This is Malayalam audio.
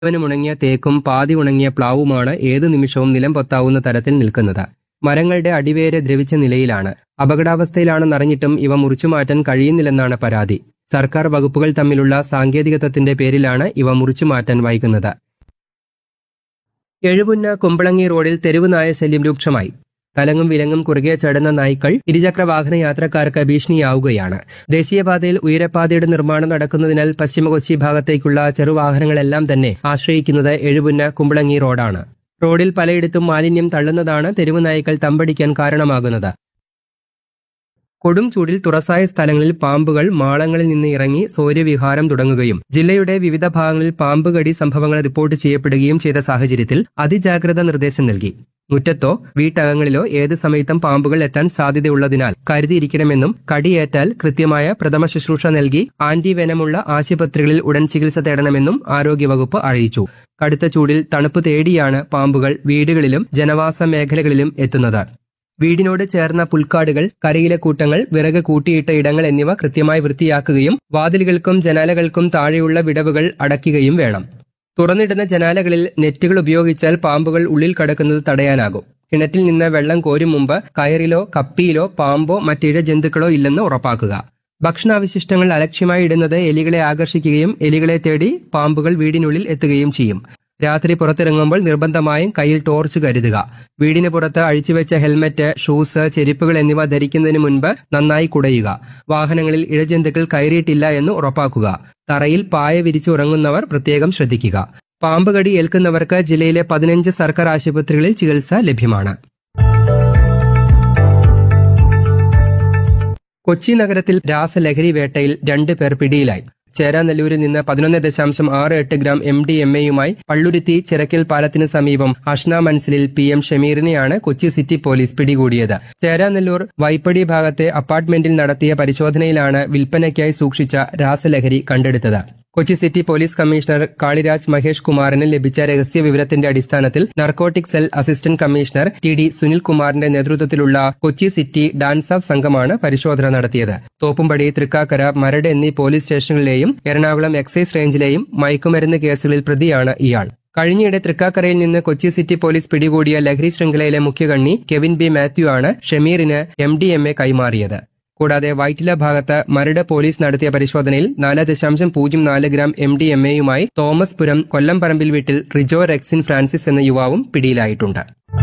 മുഴുവനും ഉണങ്ങിയ തേക്കും പാതി ഉണങ്ങിയ പ്ലാവുമാണ് ഏതു നിമിഷവും നിലം പൊത്താവുന്ന തരത്തിൽ നിൽക്കുന്നത് മരങ്ങളുടെ അടിവേര് ദ്രവിച്ച നിലയിലാണ് അപകടാവസ്ഥയിലാണെന്നറിഞ്ഞിട്ടും ഇവ മുറിച്ചുമാറ്റാൻ കഴിയുന്നില്ലെന്നാണ് പരാതി സർക്കാർ വകുപ്പുകൾ തമ്മിലുള്ള സാങ്കേതികത്വത്തിന്റെ പേരിലാണ് ഇവ മുറിച്ചുമാറ്റാൻ വൈകുന്നത് എഴുപുന്ന കുമ്പളങ്ങി റോഡിൽ തെരുവ് നായ ശല്യം രൂക്ഷമായി തലങ്ങും വിലങ്ങും കുറുകെ ചടന്ന നായ്ക്കൾ ഇരുചക്ര വാഹന യാത്രക്കാർക്ക് ഭീഷണിയാവുകയാണ് ദേശീയപാതയിൽ ഉയരപ്പാതയുടെ നിർമ്മാണം നടക്കുന്നതിനാൽ പശ്ചിമ കൊച്ചി ഭാഗത്തേക്കുള്ള ചെറുവാഹനങ്ങളെല്ലാം തന്നെ ആശ്രയിക്കുന്നത് എഴുപുന്ന കുമ്പളങ്ങി റോഡാണ് റോഡിൽ പലയിടത്തും മാലിന്യം തള്ളുന്നതാണ് തെരുവ് നായ്ക്കൾ തമ്പടിക്കാൻ കാരണമാകുന്നത് കൊടും ചൂടിൽ തുറസായ സ്ഥലങ്ങളിൽ പാമ്പുകൾ മാളങ്ങളിൽ നിന്ന് ഇറങ്ങി സൂര്യവിഹാരം തുടങ്ങുകയും ജില്ലയുടെ വിവിധ ഭാഗങ്ങളിൽ പാമ്പ് കടി സംഭവങ്ങൾ റിപ്പോർട്ട് ചെയ്യപ്പെടുകയും ചെയ്ത സാഹചര്യത്തിൽ അതിജാഗ്രത നിർദ്ദേശം നൽകി മുറ്റത്തോ വീട്ടകങ്ങളിലോ ഏത് സമയത്തും പാമ്പുകൾ എത്താൻ സാധ്യതയുള്ളതിനാൽ കരുതിയിരിക്കണമെന്നും കടിയേറ്റാൽ കൃത്യമായ പ്രഥമ ശുശ്രൂഷ നൽകി ആന്റിവെനമുള്ള ആശുപത്രികളിൽ ഉടൻ ചികിത്സ തേടണമെന്നും ആരോഗ്യവകുപ്പ് അറിയിച്ചു കടുത്ത ചൂടിൽ തണുപ്പ് തേടിയാണ് പാമ്പുകൾ വീടുകളിലും ജനവാസ മേഖലകളിലും എത്തുന്നത് വീടിനോട് ചേർന്ന പുൽക്കാടുകൾ കരയിലെ കൂട്ടങ്ങൾ വിറക് കൂട്ടിയിട്ട ഇടങ്ങൾ എന്നിവ കൃത്യമായി വൃത്തിയാക്കുകയും വാതിലുകൾക്കും ജനാലകൾക്കും താഴെയുള്ള വിടവുകൾ അടയ്ക്കുകയും വേണം തുറന്നിടുന്ന ജനാലകളിൽ നെറ്റുകൾ ഉപയോഗിച്ചാൽ പാമ്പുകൾ ഉള്ളിൽ കടക്കുന്നത് തടയാനാകും കിണറ്റിൽ നിന്ന് വെള്ളം കോരും മുമ്പ് കയറിലോ കപ്പിയിലോ പാമ്പോ മറ്റിഴ ജന്തുക്കളോ ഇല്ലെന്ന് ഉറപ്പാക്കുക ഭക്ഷണാവശിഷ്ടങ്ങൾ അലക്ഷ്യമായി ഇടുന്നത് എലികളെ ആകർഷിക്കുകയും എലികളെ തേടി പാമ്പുകൾ വീടിനുള്ളിൽ എത്തുകയും ചെയ്യും രാത്രി പുറത്തിറങ്ങുമ്പോൾ നിർബന്ധമായും കയ്യിൽ ടോർച്ച് കരുതുക വീടിന് പുറത്ത് അഴിച്ചുവെച്ച ഹെൽമറ്റ് ഷൂസ് ചെരുപ്പുകൾ എന്നിവ ധരിക്കുന്നതിന് മുൻപ് നന്നായി കുടയുക വാഹനങ്ങളിൽ ഇഴജന്തുക്കൾ കയറിയിട്ടില്ല എന്ന് ഉറപ്പാക്കുക തറയിൽ പായ വിരിച്ചുറങ്ങുന്നവർ പ്രത്യേകം ശ്രദ്ധിക്കുക പാമ്പ് കടി ഏൽക്കുന്നവർക്ക് ജില്ലയിലെ പതിനഞ്ച് സർക്കാർ ആശുപത്രികളിൽ ചികിത്സ ലഭ്യമാണ് കൊച്ചി നഗരത്തിൽ രാസലഹരി വേട്ടയിൽ രണ്ട് പേർ പിടിയിലായി ചേരാനെല്ലൂരിൽ നിന്ന് പതിനൊന്ന് ദശാംശം ആറ് എട്ട് ഗ്രാം എം ഡി എം എയുമായി പള്ളുരുത്തി ചിറക്കൽ പാലത്തിന് സമീപം അഷ്ന മൻസിലിൽ പി എം ഷമീറിനെയാണ് കൊച്ചി സിറ്റി പോലീസ് പിടികൂടിയത് ചേരാനെല്ലൂർ വൈപ്പടി ഭാഗത്തെ അപ്പാർട്ട്മെന്റിൽ നടത്തിയ പരിശോധനയിലാണ് വിൽപ്പനയ്ക്കായി സൂക്ഷിച്ച രാസലഹരി കണ്ടെടുത്തത് Kochi city police commissioner Kaliraj Mahesh കുമാറിന് ലഭിച്ച രഹസ്യ വിവരത്തിന്റെ അടിസ്ഥാനത്തിൽ narcotic cell assistant commissioner T D സുനിൽകുമാറിന്റെ നേതൃത്വത്തിലുള്ള കൊച്ചി സിറ്റി ഡാൻസ് ഓഫ് സംഘമാണ് പരിശോധന നടത്തിയത് തോപ്പുംപടി തൃക്കാക്കര മരട് എന്നീ പോലീസ് സ്റ്റേഷനുകളിലെയും എറണാകുളം എക്സൈസ് റേഞ്ചിലെയും മയക്കുമരുന്ന് കേസുകളിൽ പ്രതിയാണ് ഇയാൾ കഴിഞ്ഞയിടെ തൃക്കാക്കരയിൽ നിന്ന് കൊച്ചി സിറ്റി പോലീസ് പിടികൂടിയ ലഹരി ശൃംഖലയിലെ മുഖ്യകണ്ണി കെവിൻ ബി മാത്യു ആണ് ഷമീറിന് എം ഡി എം എ കൈമാറിയത് കൂടാതെ വൈറ്റില ഭാഗത്ത് മരട് പോലീസ് നടത്തിയ പരിശോധനയിൽ നാല് ദശാംശം പൂജ്യം നാല് ഗ്രാം എം ഡി എം എയുമായി തോമസ് പുരം കൊല്ലം പറമ്പിൽ വീട്ടിൽ റിജോ റെക്സിൻ ഫ്രാൻസിസ് എന്ന യുവാവും പിടിയിലായിട്ടുണ്ട്